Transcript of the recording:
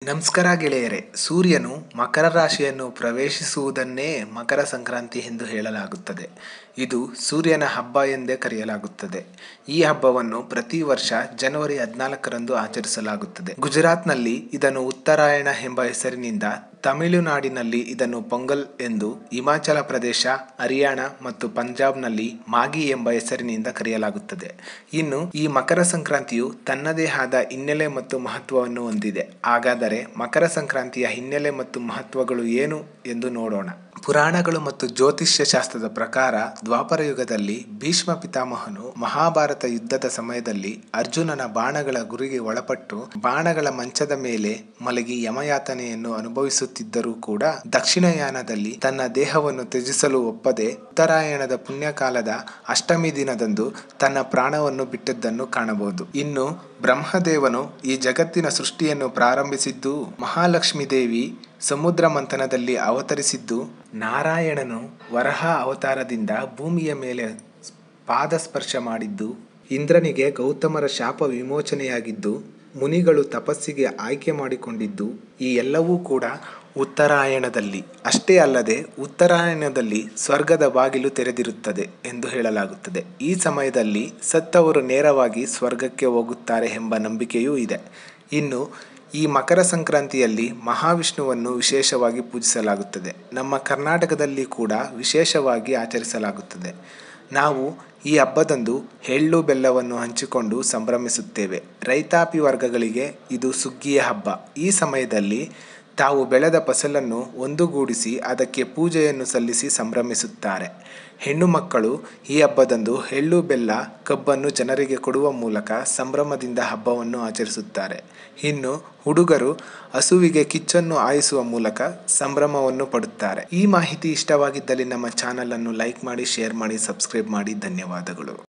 ನಮಸ್ಕಾರ ಗೆಳೆಯರೆ ಸೂರ್ಯನು ಮಕರ ರಾಶಿಯನ್ನು ಪ್ರವೇಶಿಸುವುದನ್ನೇ ಮಕರ ಸಂಕ್ರಾಂತಿ ಎಂದು ಹೇಳಲಾಗುತ್ತದೆ ಇದು ಸೂರ್ಯನ ಹಬ್ಬ ಎಂದೇ ಕರೆಯಲಾಗುತ್ತದೆ ಈ ಹಬ್ಬವನ್ನು ಪ್ರತಿ ವರ್ಷ ಜನವರಿ ಹದಿನಾಲ್ಕರಂದು ಆಚರಿಸಲಾಗುತ್ತದೆ ಗುಜರಾತ್ನಲ್ಲಿ ಇದನ್ನು ಉತ್ತರಾಯಣ ಎಂಬ ಹೆಸರಿನಿಂದ ತಮಿಳುನಾಡಿನಲ್ಲಿ ಇದನ್ನು ಪೊಂಗಲ್ ಎಂದು ಹಿಮಾಚಲ ಪ್ರದೇಶ ಹರಿಯಾಣ ಮತ್ತು ಪಂಜಾಬ್ನಲ್ಲಿ ಮಾಗಿ ಎಂಬ ಹೆಸರಿನಿಂದ ಕರೆಯಲಾಗುತ್ತದೆ ಇನ್ನು ಈ ಮಕರ ಸಂಕ್ರಾಂತಿಯು ತನ್ನದೇ ಆದ ಹಿನ್ನೆಲೆ ಮತ್ತು ಮಹತ್ವವನ್ನು ಹೊಂದಿದೆ ಹಾಗಾದರೆ ಮಕರ ಸಂಕ್ರಾಂತಿಯ ಹಿನ್ನೆಲೆ ಮತ್ತು ಮಹತ್ವಗಳು ಏನು ಎಂದು ನೋಡೋಣ ಪುರಾಣಗಳು ಮತ್ತು ಜ್ಯೋತಿಷ್ಯ ಶಾಸ್ತ್ರದ ಪ್ರಕಾರ ದ್ವಾಪರ ಯುಗದಲ್ಲಿ ಭೀಷ್ಮ ಪಿತಾಮಹನು ಮಹಾಭಾರತ ಯುದ್ಧದ ಸಮಯದಲ್ಲಿ ಅರ್ಜುನನ ಬಾಣಗಳ ಗುರಿಗೆ ಒಳಪಟ್ಟು ಬಾಣಗಳ ಮಂಚದ ಮೇಲೆ ಮಲಗಿ ಯಮಯಾತನೆಯನ್ನು ಅನುಭವಿಸುತ್ತಿದ್ದರೂ ಕೂಡ ದಕ್ಷಿಣಯಾನದಲ್ಲಿ ತನ್ನ ದೇಹವನ್ನು ತ್ಯಜಿಸಲು ಒಪ್ಪದೆ ಉತ್ತರಾಯಣದ ಪುಣ್ಯಕಾಲದ ಅಷ್ಟಮಿ ದಿನದಂದು ತನ್ನ ಪ್ರಾಣವನ್ನು ಬಿಟ್ಟದ್ದನ್ನು ಕಾಣಬಹುದು ಇನ್ನು ಬ್ರಹ್ಮದೇವನು ಈ ಜಗತ್ತಿನ ಸೃಷ್ಟಿಯನ್ನು ಪ್ರಾರಂಭಿಸಿದ್ದು ಮಹಾಲಕ್ಷ್ಮೀ ದೇವಿ ಸಮುದ್ರ ಮಂಥನದಲ್ಲಿ ಅವತರಿಸಿದ್ದು ನಾರಾಯಣನು ವರಹ ಅವತಾರದಿಂದ ಭೂಮಿಯ ಮೇಲೆ ಪಾದ ಸ್ಪರ್ಶ ಮಾಡಿದ್ದು ಇಂದ್ರನಿಗೆ ಗೌತಮರ ಶಾಪ ವಿಮೋಚನೆಯಾಗಿದ್ದು ಮುನಿಗಳು ತಪಸ್ಸಿಗೆ ಆಯ್ಕೆ ಮಾಡಿಕೊಂಡಿದ್ದು ಈ ಎಲ್ಲವೂ ಕೂಡ ಉತ್ತರಾಯಣದಲ್ಲಿ ಅಷ್ಟೇ ಅಲ್ಲದೆ ಉತ್ತರಾಯಣದಲ್ಲಿ ಸ್ವರ್ಗದ ಬಾಗಿಲು ತೆರೆದಿರುತ್ತದೆ ಎಂದು ಹೇಳಲಾಗುತ್ತದೆ ಈ ಸಮಯದಲ್ಲಿ ಸತ್ತವರು ನೇರವಾಗಿ ಸ್ವರ್ಗಕ್ಕೆ ಹೋಗುತ್ತಾರೆ ಎಂಬ ನಂಬಿಕೆಯೂ ಇದೆ ಇನ್ನು ಈ ಮಕರ ಸಂಕ್ರಾಂತಿಯಲ್ಲಿ ಮಹಾವಿಷ್ಣುವನ್ನು ವಿಶೇಷವಾಗಿ ಪೂಜಿಸಲಾಗುತ್ತದೆ ನಮ್ಮ ಕರ್ನಾಟಕದಲ್ಲಿ ಕೂಡ ವಿಶೇಷವಾಗಿ ಆಚರಿಸಲಾಗುತ್ತದೆ ನಾವು ಈ ಹಬ್ಬದಂದು ಎಳ್ಳು ಬೆಲ್ಲವನ್ನು ಹಂಚಿಕೊಂಡು ಸಂಭ್ರಮಿಸುತ್ತೇವೆ ರೈತಾಪಿ ವರ್ಗಗಳಿಗೆ ಇದು ಸುಗ್ಗಿಯ ಹಬ್ಬ ಈ ಸಮಯದಲ್ಲಿ ತಾವು ಬೆಳೆದ ಫಸಲನ್ನು ಒಂದುಗೂಡಿಸಿ ಅದಕ್ಕೆ ಪೂಜೆಯನ್ನು ಸಲ್ಲಿಸಿ ಸಂಭ್ರಮಿಸುತ್ತಾರೆ ಹೆಣ್ಣು ಮಕ್ಕಳು ಈ ಹಬ್ಬದಂದು ಎಳ್ಳು ಬೆಲ್ಲ ಕಬ್ಬನ್ನು ಜನರಿಗೆ ಕೊಡುವ ಮೂಲಕ ಸಂಭ್ರಮದಿಂದ ಹಬ್ಬವನ್ನು ಆಚರಿಸುತ್ತಾರೆ ಇನ್ನು ಹುಡುಗರು ಹಸುವಿಗೆ ಕಿಚ್ಚನ್ನು ಹಾಯಿಸುವ ಮೂಲಕ ಸಂಭ್ರಮವನ್ನು ಪಡುತ್ತಾರೆ ಈ ಮಾಹಿತಿ ಇಷ್ಟವಾಗಿದ್ದಲ್ಲಿ ನಮ್ಮ ಚಾನಲನ್ನು ಲೈಕ್ ಮಾಡಿ ಶೇರ್ ಮಾಡಿ ಸಬ್ಸ್ಕ್ರೈಬ್ ಮಾಡಿ ಧನ್ಯವಾದಗಳು